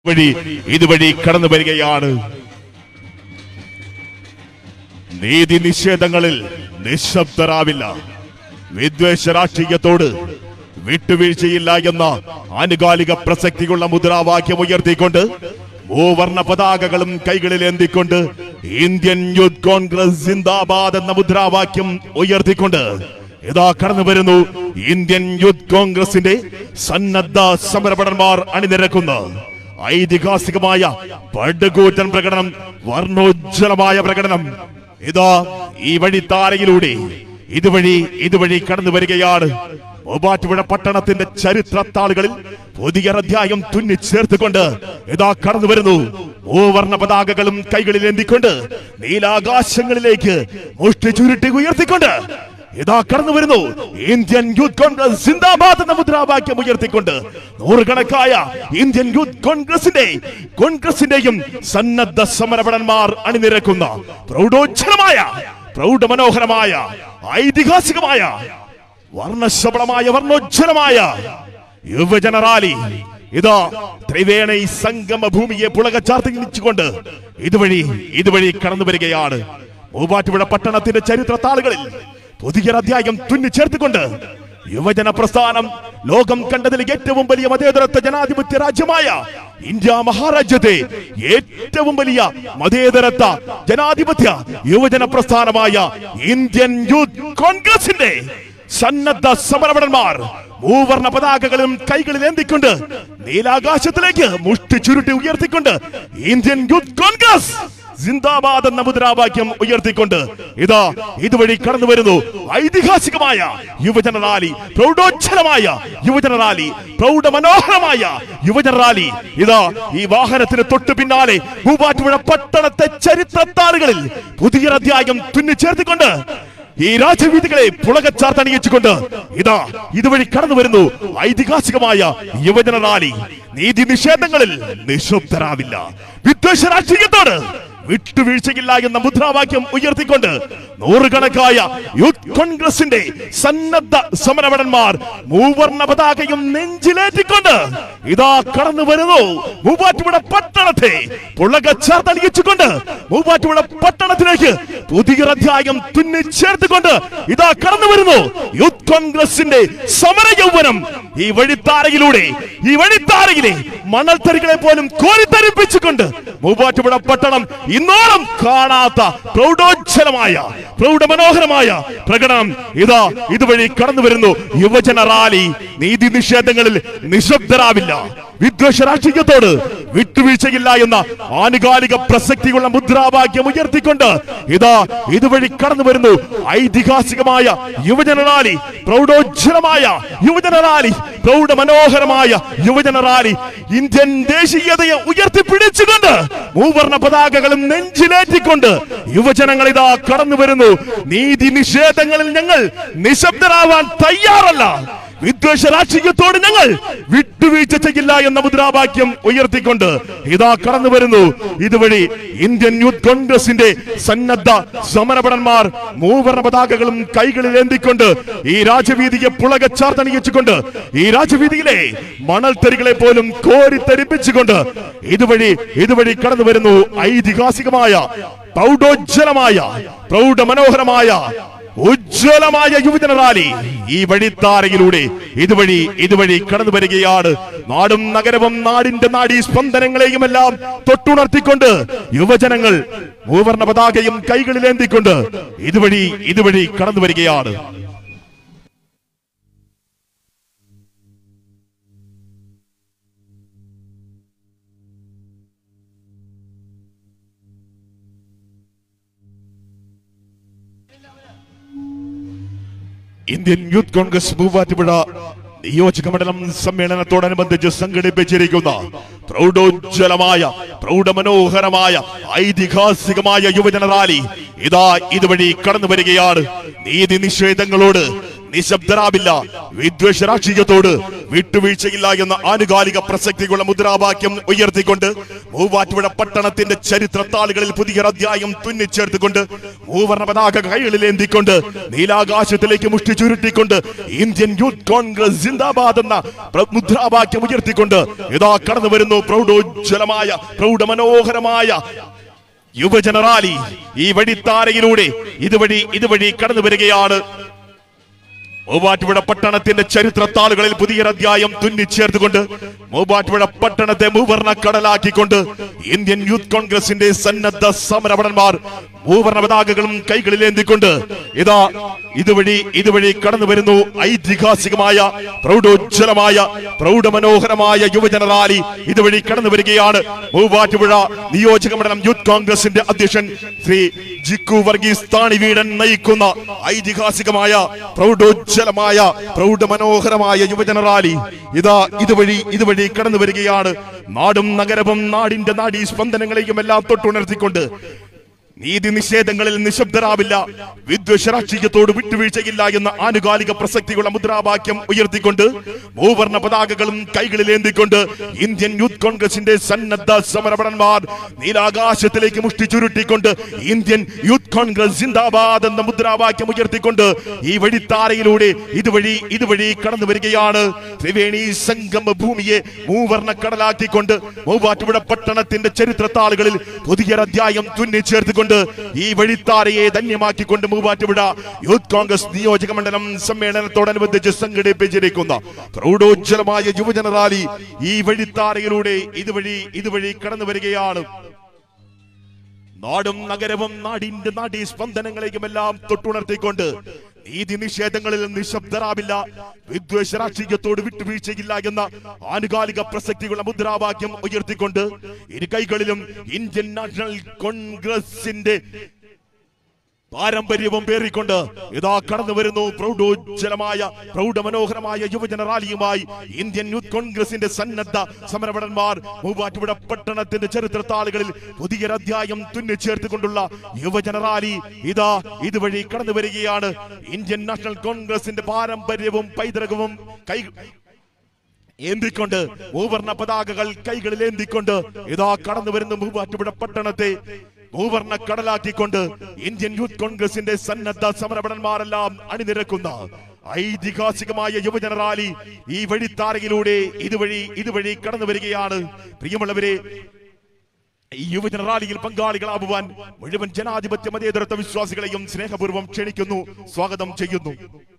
വഴി ഇതുവഴി കടന്നു വരികയാണ് നീതി നിഷേധങ്ങളിൽ നിശബ്ദരാവില്ല വിദ്വേഷ രാഷ്ട്രീയത്തോട് വിട്ടുവീഴ്ചയില്ല എന്ന ആനുകാലിക പ്രസക്തിയുള്ള മുദ്രാവാക്യം ഉയർത്തിക്കൊണ്ട് മൂവർണ്ണ പതാകകളും കൈകളിൽ എന്തിക്കൊണ്ട് ഇന്ത്യൻ യൂത്ത് കോൺഗ്രസ് സിന്ദാബാദ് എന്ന മുദ്രാവാക്യം ഉയർത്തിക്കൊണ്ട് ഇതാ കടന്നു വരുന്നു ഇന്ത്യൻ യൂത്ത് കോൺഗ്രസിന്റെ സന്നദ്ധ സമരഭടന്മാർ അണിനിരക്കുന്ന ഐതിഹാസികമായ പടുകൂറ്റൻ പ്രകടനം വർണ്ണോജ്വലമായ പ്രകടനം ഇതാ ഈ വഴിത്താരയിലൂടെ ഇതുവഴി ഇതുവഴി കടന്നു വരികയാണ് മൂവാറ്റുപുഴ പട്ടണത്തിന്റെ ചരിത്രത്താളുകളിൽ പുതിയ അധ്യായം തുന്നി ചേർത്തുകൊണ്ട് ഇതാ കടന്നു വരുന്നു മൂവർണ്ണ പതാകകളും കൈകളിൽ എന്തിക്കൊണ്ട് നീലാകാശങ്ങളിലേക്ക് മുഷ്ടി ചുരുട്ടി ഉയർത്തിക്കൊണ്ട് ഇതാ കടന്നു വരുന്നു ഇന്ത്യൻ യൂത്ത് കോൺഗ്രസ് സിന്ദാബാദ് എന്ന മുദ്രാവാക്യം ഉയർത്തിക്കൊണ്ട് നൂറുകണക്കായ ഇന്ത്യൻ യൂത്ത് കോൺഗ്രസിന്റെ കോൺഗ്രസിന്റെയും സന്നദ്ധ സമരഭടന്മാർ അണിനിരക്കുന്ന പ്രൗഢോജ്ജലമായ പ്രൗഢമനോഹരമായ ഐതിഹാസികമായ വർണ്ണശബളമായ വർണ്ണോജ്ജലമായ യുവജന റാലി ഇതാ ത്രിവേണി സംഗമ ഭൂമിയെ പുളക ചാർത്തിച്ചുകൊണ്ട് ഇതുവഴി ഇതുവഴി കടന്നു വരികയാണ് മൂവാറ്റുപുഴ പട്ടണത്തിന്റെ ചരിത്ര താളുകളിൽ പുതിയൊരു അധ്യായം തുന്നി ചേർത്തുകൊണ്ട് യുവജന പ്രസ്ഥാനം ലോകം കണ്ടതിൽ ഏറ്റവും വലിയ മതേതരത്വ ജനാധിപത്യ രാജ്യമായ ഇന്ത്യ മഹാരാജ്യത്തെ ഏറ്റവും വലിയ മതേതരത്വ ജനാധിപത്യ യുവജന പ്രസ്ഥാനമായ ഇന്ത്യൻ യൂത്ത് കോൺഗ്രസിന്റെ സന്നദ്ധ സമരഭടന്മാർ മൂവർണ്ണ പതാകകളും കൈകളിൽ ഏന്തിക്കൊണ്ട് നീലാകാശത്തിലേക്ക് മുഷ്ടി ചുരുട്ടി ഉയർത്തിക്കൊണ്ട് ഇന്ത്യൻ യൂത്ത് കോൺഗ്രസ് സിന്ദാബാദ് എന്ന മുദ്രാവാക്യം ഉയർത്തിക്കൊണ്ട് ഇതാ ഇതുവഴി കടന്നു വരുന്നു ഐതിഹാസികമായ യുവജന റാലി പ്രൗഢോജ്ജലമായ യുവജന റാലി പ്രൗഢ മനോഹരമായ യുവജന റാലി ഇതാ ഈ വാഹനത്തിന് തൊട്ടു പിന്നാലെ മൂവാറ്റുപുഴ പട്ടണത്തെ ചരിത്രത്താളുകളിൽ പുതിയൊരു അധ്യായം തുന്നി ചേർത്തിക്കൊണ്ട് ഈ രാജവീതികളെ പുളകച്ചാർത്തണിയിച്ചുകൊണ്ട് ഇതാ ഇതുവഴി കടന്നു വരുന്നു ഐതിഹാസികമായ യുവജന റാലി നീതി നിഷേധങ്ങളിൽ നിശബ്ദരാവില്ല വിദ്വേഷ രാഷ്ട്രീയത്തോട് വിട്ടുവീഴ്ചയില്ല എന്ന മുദ്രാവാക്യം ഉയർത്തിക്കൊണ്ട് നൂറുകണക്കായ യൂത്ത് കോൺഗ്രസിന്റെ സന്നദ്ധ സമരഭടന്മാർ മൂവർണ്ണ പതാകയും നെഞ്ചിലേറ്റിക്കൊണ്ട് ഇതാ കടന്നു വരുന്നു മൂവാറ്റുപുഴ പട്ടണത്തെ പുളക ചേർത്തണിയിച്ചുകൊണ്ട് മൂവാറ്റുപുഴ പട്ടണത്തിലേക്ക് പുതിയൊരു അധ്യായം തുന്നി ചേർത്തുകൊണ്ട് ഇതാ കടന്നു വരുന്നു യൂത്ത് കോൺഗ്രസിന്റെ സമര യൗവനം ഈ വഴിത്താരയിലൂടെ ഈ വഴിത്താരയിലെ മണൽത്തരികളെ പോലും കോരിത്തരിപ്പിച്ചുകൊണ്ട് മൂവാറ്റുപുഴ പട്ടണം ഇന്നോളം കാണാത്ത പ്രൗഢോജ്ജലമായ പ്രൗഢമനോഹരമായ പ്രകടനം ഇതാ ഇതുവഴി കടന്നു വരുന്നു യുവജന റാലി നീതി നിഷേധങ്ങളിൽ നിശബ്ദരാവില്ല വിദ്വേഷ രാഷ്ട്രീയത്തോട് വിട്ടുവീഴ്ചയില്ല എന്ന ആനുകാലിക പ്രസക്തിയുള്ള മുദ്രാവാക്യം ഉയർത്തിക്കൊണ്ട് ഇതാ ഇതുവഴി കടന്നു വരുന്നു ഐതിഹാസികമായ യുവജന റാലി പ്രൗഢോജ്ജലമായ യുവജന റാലി പ്രൗഢ മനോഹരമായ യുവജന റാലി ഇന്ത്യൻ ദേശീയതയെ ഉയർത്തിപ്പിടിച്ചുകൊണ്ട് മൂവർണ്ണ പതാകകളും നെഞ്ചിലേറ്റിക്കൊണ്ട് യുവജനങ്ങൾ ഇതാ കടന്നു വരുന്നു നീതി നിഷേധങ്ങളിൽ ഞങ്ങൾ നിശബ്ദരാവാൻ തയ്യാറല്ല വിദ്വേഷ രാഷ്ട്രീയത്തോട് ഞങ്ങൾ വിട്ടുവീഴ്ച ചെയ്യില്ല എന്ന മുദ്രാവാക്യം ഉയർത്തിക്കൊണ്ട് ഇതാ കടന്നു വരുന്നു ഇതുവഴി ഇന്ത്യൻ യൂത്ത് കോൺഗ്രസിന്റെ സന്നദ്ധ സമരഭടന്മാർ മൂവർണ്ണ പതാകകളും കൈകളിൽ ഏന്തിക്കൊണ്ട് ഈ രാജവീതിയെ പുളക ചാർത്തണിയിച്ചുകൊണ്ട് ഈ രാജവീതിയിലെ മണൽത്തരികളെ പോലും കോരിത്തരിപ്പിച്ചുകൊണ്ട് ഇതുവഴി ഇതുവഴി കടന്നു വരുന്നു ഐതിഹാസികമായ പ്രൗഢോജ്ജലമായ പ്രൗഢ മനോഹരമായ ഉജ്ജ്വലമായ യുവജന റാലി ഈ വഴിത്താരയിലൂടെ ഇതുവഴി ഇതുവഴി കടന്നു വരികയാണ് നാടും നഗരവും നാടിന്റെ നാടീ സ്പന്ദനങ്ങളെയും എല്ലാം തൊട്ടുണർത്തിക്കൊണ്ട് യുവജനങ്ങൾ മൂവർണ്ണ പതാകയും കൈകളിലേന്തിക്കൊണ്ട് ഇതുവഴി ഇതുവഴി കടന്നു വരികയാണ് ഇന്ത്യൻ യൂത്ത് കോൺഗ്രസ് മൂവാറ്റുപുഴ നിയോജക മണ്ഡലം സമ്മേളനത്തോടനുബന്ധിച്ച് സംഘടിപ്പിച്ചിരിക്കുന്ന പ്രൗഢോജ്വലമായ പ്രൗഢമനോഹരമായ ഐതിഹാസികമായ യുവജന റാലി ഇതാ ഇതുവഴി കടന്നു വരികയാണ് നീതി നിഷേധങ്ങളോട് നിശബ്ദരാവില്ല വിദ്വേഷ രാഷ്ട്രീയത്തോട് വിട്ടുവീഴ്ചയില്ല എന്ന ആനുകാലിക പ്രസക്തിയുള്ള മുദ്രാവാക്യം ഉയർത്തിക്കൊണ്ട് മൂവാറ്റുപുഴ പട്ടണത്തിന്റെ ചരിത്ര താളുകളിൽ പുതിയ അധ്യായം തുന്നിച്ചേർത്തുകൊണ്ട് മൂവർണ്ണ പതാക കൈകളിലേന്തിക്കൊണ്ട് നീലാകാശത്തിലേക്ക് മുഷ്ടി ചുരുട്ടിക്കൊണ്ട് ഇന്ത്യൻ യൂത്ത് കോൺഗ്രസ് ജിന്ദാബാദ് എന്ന പ്ര- മുദ്രാവാക്യം ഉയർത്തിക്കൊണ്ട് ഇതാ കടന്നു വരുന്നു പ്രൗഢോജ്വലമായ പ്രൗഢമനോഹരമായ യുവജന റാലി ഈ വഴിത്താരയിലൂടെ ഇതുവഴി ഇതുവഴി കടന്നു വരികയാണ് മൂവാറ്റുപുഴ പട്ടണത്തിന്റെ ചരിത്ര താളുകളിൽ പുതിയൊരു അധ്യായം തുന്നിച്ചേർത്തുകൊണ്ട് മൂവാറ്റുപുഴ പട്ടണത്തെ മൂവർണ്ണ കടലാക്കിക്കൊണ്ട് ഇന്ത്യൻ യൂത്ത് കോൺഗ്രസിന്റെ സന്നദ്ധ സമരഭടന്മാർ മൂവർണ്ണ പതാകകളും കൈകളിലേന്തിക്കൊണ്ട് ഇതാ ഇതുവഴി ഇതുവഴി കടന്നു വരുന്നു ഐതിഹാസികമായ പ്രൗഢോജ്വലമായ പ്രൗഢമനോഹരമായ യുവജന റാലി ഇതുവഴി കടന്നു വരികയാണ് മൂവാറ്റുപുഴ നിയോജക മണ്ഡലം യൂത്ത് കോൺഗ്രസിന്റെ അധ്യക്ഷൻ ശ്രീ ജിക്കു വർഗീസ് താണിവീടൻ നയിക്കുന്ന ഐതിഹാസികമായ പ്രൗഢോജ്വലമായ പ്രൗഢമനോഹരമായ യുവജന റാലി ഇതാ ഇതുവഴി ഇതുവഴി കടന്നു വരികയാണ് നാടും നഗരവും നാടിന്റെ നാടീ സ്പന്ദനങ്ങളെയും എല്ലാം തൊട്ടുണർത്തിക്കൊണ്ട് നീതി നിഷേധങ്ങളിൽ നിശബ്ദരാവില്ല വിദ്വേഷ രാഷ്ട്രീയത്തോട് വിട്ടുവീഴ്ചയില്ല എന്ന ആനുകാലിക പ്രസക്തിയുള്ള മുദ്രാവാക്യം ഉയർത്തിക്കൊണ്ട് മൂവർണ്ണ പതാകകളും കൈകളിലേന്തിക്കൊണ്ട് ഇന്ത്യൻ യൂത്ത് കോൺഗ്രസിന്റെ സന്നദ്ധ സമരഭടന്മാർ നീലാകാശത്തിലേക്ക് മുഷ്ടി ചുരുട്ടിക്കൊണ്ട് ഇന്ത്യൻ യൂത്ത് കോൺഗ്രസ് ജിന്ദാബാദ് എന്ന മുദ്രാവാക്യം ഉയർത്തിക്കൊണ്ട് ഈ വഴിത്താരയിലൂടെ ഇതുവഴി ഇതുവഴി കടന്നു വരികയാണ് ത്രിവേണി സംഗമ ഭൂമിയെ മൂവർണ്ണ കടലാക്കിക്കൊണ്ട് മൂവാറ്റുപുഴ പട്ടണത്തിന്റെ ചരിത്ര താളുകളിൽ പുതിയൊരു അധ്യായം തുന്നിച്ചേർത്തുകൊണ്ട് ഈ വഴിത്താരയെ ധന്യമാക്കിക്കൊണ്ട് മൂവാറ്റുപുഴ യൂത്ത് കോൺഗ്രസ് നിയോജക മണ്ഡലം സമ്മേളനത്തോടനുബന്ധിച്ച് സംഘടിപ്പിച്ചിരിക്കുന്ന പ്രൗഢോജ്വലമായ യുവജന റാലി ഈ വഴിത്താരയിലൂടെ ഇതുവഴി ഇതുവഴി കടന്നു വരികയാണ് നാടും നഗരവും നാടിന്റെ നാടീ സ്പന്ദനങ്ങളെയും എല്ലാം തൊട്ടുണർത്തിക്കൊണ്ട് നീതി നിഷേധങ്ങളിൽ നിശബ്ദരാവില്ല വിദ്വേഷ രാഷ്ട്രീയത്തോട് വിട്ടുവീഴ്ചയില്ല എന്ന ആനുകാലിക പ്രസക്തിയുള്ള മുദ്രാവാക്യം ഉയർത്തിക്കൊണ്ട് ഇരു കൈകളിലും ഇന്ത്യൻ നാഷണൽ കോൺഗ്രസിന്റെ പാരമ്പര്യവും പേറിക്കൊണ്ട് ഇതാ കടന്നു വരുന്നു പ്രൗഢോജ്വലമായ പ്രൗഢമനോഹരമായ യുവജന റാലിയുമായി ഇന്ത്യൻ യൂത്ത് കോൺഗ്രസിന്റെ സന്നദ്ധ സമരഭടന്മാർ മൂവാറ്റുപുഴ പട്ടണത്തിന്റെ ചരിത്ര താളുകളിൽ പുതിയൊരു അധ്യായം തുന്നിച്ചേർത്തുകൊണ്ടുള്ള യുവജന റാലി ഇതാ ഇതുവഴി കടന്നു വരികയാണ് ഇന്ത്യൻ നാഷണൽ കോൺഗ്രസിന്റെ പാരമ്പര്യവും പൈതൃകവും കൈ ഏന്തിക്കൊണ്ട് മൂവർണ്ണ പതാകകൾ കൈകളിൽ ഏന്തിക്കൊണ്ട് ഇതാ കടന്നു വരുന്ന മൂവാറ്റുപുഴ പട്ടണത്തെ മൂവർണ്ണ കടലാക്കിക്കൊണ്ട് ഇന്ത്യൻ യൂത്ത് കോൺഗ്രസിന്റെ സന്നദ്ധ സമരഭടന്മാരെല്ലാം അണിനിരക്കുന്ന ഐതിഹാസികമായ യുവജന റാലി ഈ വഴിത്താരയിലൂടെ ഇതുവഴി ഇതുവഴി കടന്നു വരികയാണ് പ്രിയമുള്ളവരെ ഈ യുവജന റാലിയിൽ പങ്കാളികളാവുവാൻ മുഴുവൻ ജനാധിപത്യ മതേതരത്വ വിശ്വാസികളെയും സ്നേഹപൂർവ്വം ക്ഷണിക്കുന്നു സ്വാഗതം ചെയ്യുന്നു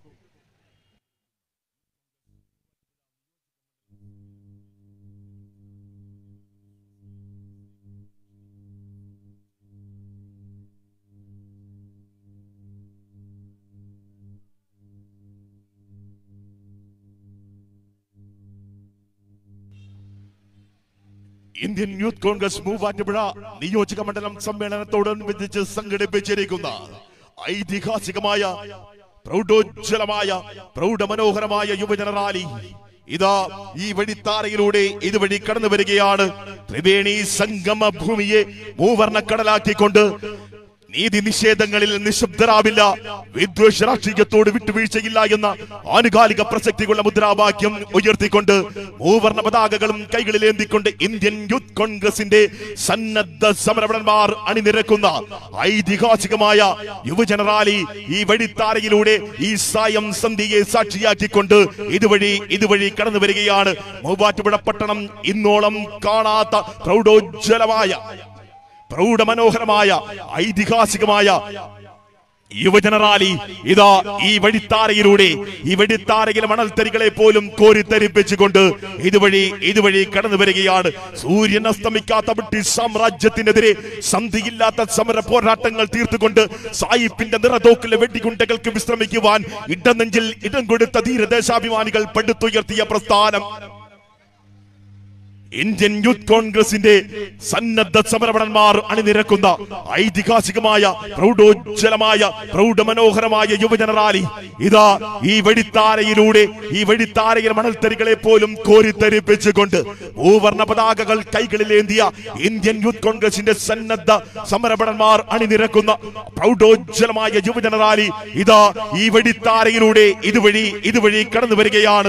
ഇന്ത്യൻ യൂത്ത് കോൺഗ്രസ് മൂവാറ്റുപുഴ നിയോജക മണ്ഡലം സമ്മേളനത്തോടനുബന്ധിച്ച് സംഘടിപ്പിച്ചിരിക്കുന്ന ഐതിഹാസികമായ പ്രൗഢോജ്വലമായ പ്രൗഢമനോഹരമായ യുവജന റാലി ഇതാ ഈ വഴിത്താരയിലൂടെ ഇതുവഴി കടന്നു വരികയാണ് ത്രിവേണി സംഗമ ഭൂമിയെ മൂവർണ്ണ കടലാക്കിക്കൊണ്ട് നീതി നിഷേധങ്ങളിൽ നിശബ്ദരാവില്ല വിദ്വേഷ രാഷ്ട്രീയത്തോട് വിട്ടുവീഴ്ചയില്ല എന്ന ആനുകാലിക പ്രസക്തിയുള്ള മുദ്രാവാക്യം ഉയർത്തിക്കൊണ്ട് മൂവർണ്ണ പതാകകളും കൈകളിലേന്തിക്കൊണ്ട് ഇന്ത്യൻ യൂത്ത് കോൺഗ്രസിന്റെ സന്നദ്ധ സമരഭടന്മാർ അണിനിരക്കുന്ന ഐതിഹാസികമായ യുവജന റാലി ഈ വഴിത്താരയിലൂടെ ഈ സായം സന്ധിയെ സാക്ഷിയാക്കിക്കൊണ്ട് ഇതുവഴി ഇതുവഴി കടന്നു വരികയാണ് മൂവാറ്റുപുഴ പട്ടണം ഇന്നോളം കാണാത്ത പ്രൗഢോജ്വലമായ പ്രൗഢമനോഹരമായ ഐതിഹാസികമായ യുവജന റാലി ഇതാ ഈ വഴിത്താരയിലൂടെ ഈ വഴിത്താരയിലെ മണൽത്തരികളെ പോലും കോരിത്തരിപ്പിച്ചുകൊണ്ട് ഇതുവഴി ഇതുവഴി കടന്നു വരികയാണ് സൂര്യൻ അസ്തമിക്കാത്ത ബ്രിട്ടീഷ് സാമ്രാജ്യത്തിനെതിരെ സന്ധിയില്ലാത്ത സമര പോരാട്ടങ്ങൾ തീർത്തുകൊണ്ട് സായിപ്പിന്റെ നിറതോക്കിലെ വെടികുണ്ടകൾക്ക് വിശ്രമിക്കുവാൻ ഇടനെഞ്ചിൽ ഇടം കൊടുത്ത ധീരദേശാഭിമാനികൾ പടുത്തുയർത്തിയ പ്രസ്ഥാനം ഇന്ത്യൻ യൂത്ത് കോൺഗ്രസിന്റെ സന്നദ്ധ സമരഭടന്മാർ അണിനിരക്കുന്ന ഐതിഹാസികമായ പ്രൗഢോജ്വലമായ പ്രൗഢമനോഹരമായ യുവജന റാലി ഇതാ ഈ വെടിത്താരയിലൂടെ ഈ വെടിത്താരയിൽ മണൽത്തരികളെ പോലും കോരിത്തരിപ്പിച്ചുകൊണ്ട് മൂവർണ്ണ പതാകകൾ കൈകളിലേന്തിയ ഇന്ത്യൻ യൂത്ത് കോൺഗ്രസിന്റെ സന്നദ്ധ സമരഭടന്മാർ അണിനിരക്കുന്ന പ്രൗഢോജ്വലമായ യുവജന റാലി ഇതാ ഈ വെടിത്താരയിലൂടെ ഇതുവഴി ഇതുവഴി കടന്നു വരികയാണ്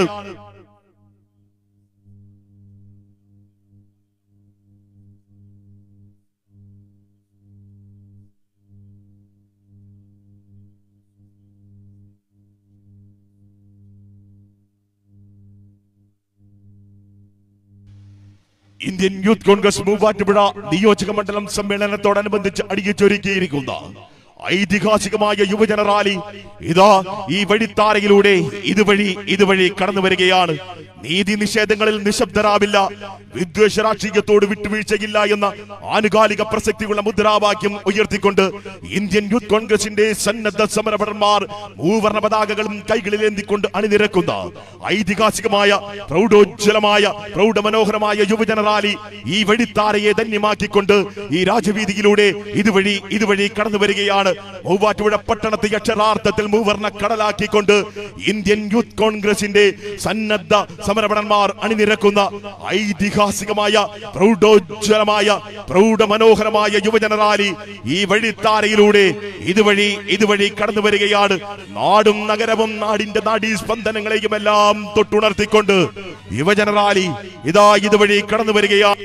ഇന്ത്യൻ യൂത്ത് കോൺഗ്രസ് മൂവാറ്റുപുഴ നിയോജക മണ്ഡലം സമ്മേളനത്തോടനുബന്ധിച്ച് അടിയിച്ചൊരുക്കിയിരിക്കുന്ന ഐതിഹാസികമായ യുവജന റാലി ഇതാ ഈ വഴിത്താരയിലൂടെ ഇതുവഴി ഇതുവഴി കടന്നു വരികയാണ് നീതി നിഷേധങ്ങളിൽ നിശബ്ദരാവില്ല വിദ്വേഷ രാഷ്ട്രീയത്തോട് വിട്ടുവീഴ്ചയില്ല എന്ന ആനുകാലിക പ്രസക്തിയുള്ള മുദ്രാവാക്യം ഉയർത്തിക്കൊണ്ട് ഇന്ത്യൻ യൂത്ത് കോൺഗ്രസിന്റെ സന്നദ്ധ സമരഭടന്മാർ മൂവർണ്ണ പതാകകളും കൈകളിലേന്തിക്കൊണ്ട് അണിനിരക്കുന്ന ഐതിഹാസികമായ പ്രൗഢോജ്വലമായ പ്രൗഢമനോഹരമായ യുവജന റാലി ഈ വെടിത്താരയെ ധന്യമാക്കിക്കൊണ്ട് ഈ രാജവീതിയിലൂടെ ഇതുവഴി ഇതുവഴി കടന്നു വരികയാണ് മൂവാറ്റുപുഴ പട്ടണത്തെ അക്ഷരാർത്ഥത്തിൽ മൂവർണ്ണ കടലാക്കിക്കൊണ്ട് ഇന്ത്യൻ യൂത്ത് കോൺഗ്രസിന്റെ സന്നദ്ധ സമരഭടന്മാർ അണിനിരക്കുന്ന ഐതിഹാസികമായ പ്രൗഢോജ്വലമായ പ്രൗഢമനോഹരമായ യുവജന റാലി ഈ വഴിത്താരയിലൂടെ ഇതുവഴി ഇതുവഴി കടന്നു വരികയാണ് നാടും നഗരവും നാടിന്റെ നാടീ സ്പന്ദനങ്ങളെയും എല്ലാം തൊട്ടുണർത്തിക്കൊണ്ട് യുവജന റാലി ഇതാ ഇതുവഴി കടന്നു വരികയാണ്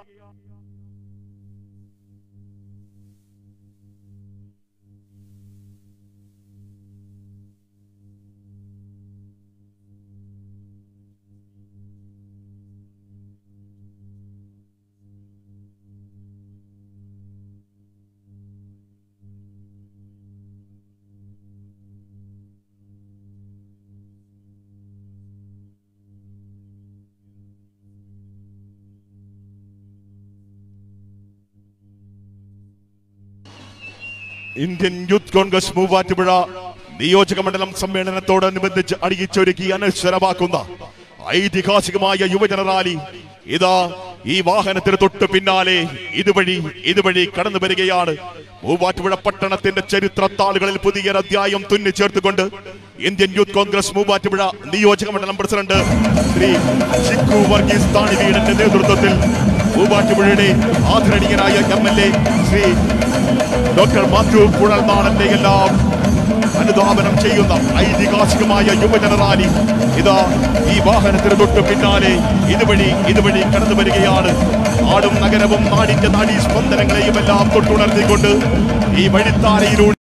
ഇന്ത്യൻ യൂത്ത് കോൺഗ്രസ് മൂവാറ്റുപുഴ നിയോജക മണ്ഡലം സമ്മേളനത്തോടനുബന്ധിച്ച് അണിയിച്ചൊരുക്കി അനശ്വരമാക്കുന്ന ഐതിഹാസികമായ യുവജന റാലി ഇതാ ഈ വാഹനത്തിന് തൊട്ട് പിന്നാലെ ഇതുവഴി ഇതുവഴി കടന്നു വരികയാണ് മൂവാറ്റുപുഴ പട്ടണത്തിന്റെ ചരിത്രത്താളുകളിൽ പുതിയ അധ്യായം തുന്നിച്ചേർത്തുകൊണ്ട് ഇന്ത്യൻ യൂത്ത് കോൺഗ്രസ് മൂവാറ്റുപുഴ നിയോജക മണ്ഡലം പ്രസിഡന്റ് ശ്രീ ചിക്കു വർഗീസ് താണിവീടിന്റെ നേതൃത്വത്തിൽ മൂവാറ്റുപുഴയുടെ ആദരണീയനായ M L A Shri doctor Mathew കുഴൽനാടന്റെ എല്ലാം അനുധാപനം ചെയ്യുന്ന ഐതിഹാസികമായ യുവജന റാലി ഇതാ ഈ വാഹനത്തിന് തൊട്ട് പിന്നാലെ ഇതുവഴി ഇതുവഴി കടന്നു വരികയാണ് നാടും നഗരവും നാടിന്റെ നാടീ സ്പന്ദനങ്ങളെയും എല്ലാം തൊട്ടുണർത്തിക്കൊണ്ട് ഈ വഴിത്താരയിലൂടെ